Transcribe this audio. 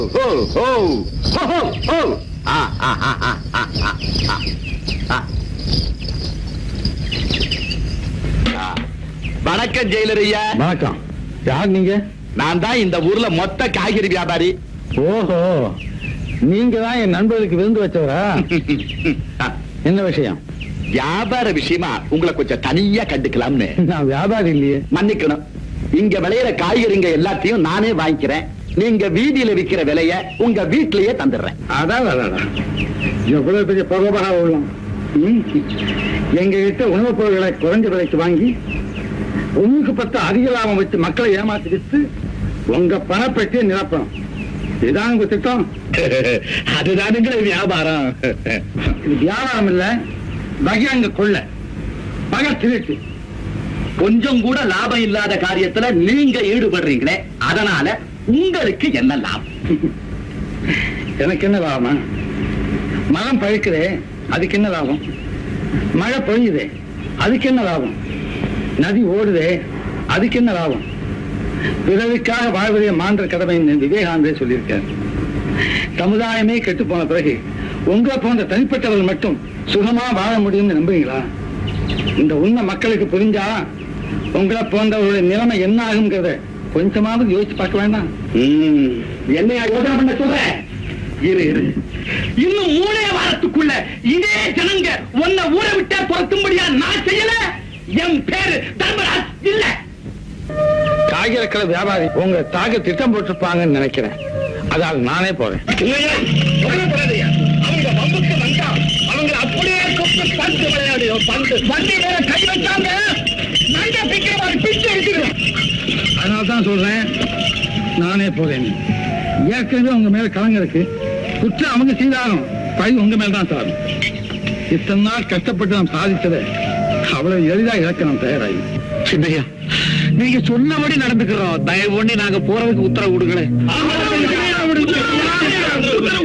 ஓ ஓ ஓ ஓ ஆ ஆ ஆ ஆ ஆ ஆ ஆ ஆ. வணக்கம் ஜெயிலர் ஐயா வணக்கம் யார் நீங்க நான் தான் இந்த ஊர்ல மொத்த காய்கறி வியாபாரி ஓஹோ நீங்க தான் என் நண்பர்களுக்கு விருந்து வச்சவரா என்ன விஷயம் வியாபார விஷயமா உங்களை கொஞ்சம் தனியா கண்டுக்கலாம்னு நான் வியாபாரி இல்லையே மன்னிக்கணும் இங்க விளையிற காய்கறிங்க எல்லாத்தையும் நானே வாங்கிக்கிறேன் நீங்க வீதியில விக்கிற விலைய உங்க வீட்லயே தந்துடுறேன் அதான் அதான் எவ்வளவு பெரிய பகவகா உள்ளம் ம். எங்க கிட்ட உணவுப் பொருட்களை குறைஞ்ச விலைக்கு வாங்கி ஒண்ணுக்கு பத்து அதிக லாபம் வச்சு மக்களை ஏமாத்தி வித்து உங்க பணப்பெட்டியை நிரப்பணும் இதுதான் உங்க திட்டம் அதுதானுங்களே வியாபாரம் இது வியாபாரம் இல்ல பகிரங்க கொள்ள பகை திருட்டு கொஞ்சம் கூட லாபம் இல்லாத காரியத்துல நீங்க ஈடுபடுறீங்களே அதனால உங்களுக்கு என்ன லாபம் எனக்கு என்ன லாபம் மரம் பழுக்குதே அதுக்கு என்ன லாபம் மழை பொழியுதே அதுக்கு என்ன லாபம் நதி ஓடுதே அதுக்கு என்ன லாபம் பிறருக்காக வாழ்வதே மாண்ட கடமைன்னு விவேகானந்தே சொல்லியிருக்கார் சமுதாயமே கெட்டு போன பிறகு உங்களை போன்ற தனிப்பட்டவர்கள் மட்டும் சுகமா வாழ முடியும்னு நம்புவீங்களா இந்த உண்மை மக்களுக்கு புரிஞ்சா உங்களை போன்றவர்களுடைய நிலைமை என்ன ஆகுங்கிறத கொஞ்சமாவது யோசிச்சு பார்க்க வேண்டாம் என்னையா யோசனை பண்ண சொல்றேன் இரு இரு இன்னும் மூணே வாரத்துக்குள்ள இதே ஜனங்க உன்னை ஊரை விட்டே துரத்தும்படியா நான் செய்யல என் பேரு தர்மராஜ் இல்ல காய்கறி வியாபாரி உங்க தாக திட்டம் போட்டிருப்பாங்கன்னு நினைக்கிறேன் அதால் நானே போறேன் இல்லையா? சொல்லக்கூடாதுய்யா. அவங்க வம்புக்கு வந்தா அவங்க அப்படியே கூப்பிட்டு பந்து விளையாடு பந்து வண்டி மேல கை வச்சாங்க நண்ட பிக்கிற மாதிரி பிச்சு எடுத்துக்கிறோம் அதனால தான் சொல்றேன் நானே போறேன் ஏற்கனவே உங்க மேல கலங்க இருக்கு குற்றம் அவங்க செய்தாலும் பழி உங்க மேல தான் சாரும் இத்தனை நாள் கஷ்டப்பட்டு நாம் சாதித்ததை அவ்வளவு எளிதா இழக்க நாம் தயாராகி சின்னையா நீங்க சொன்னபடி நடந்துக்கிறோம் தயவு பண்ணி நாங்க போறதுக்கு உத்தரவு கொடுங்களேன் ஆமா,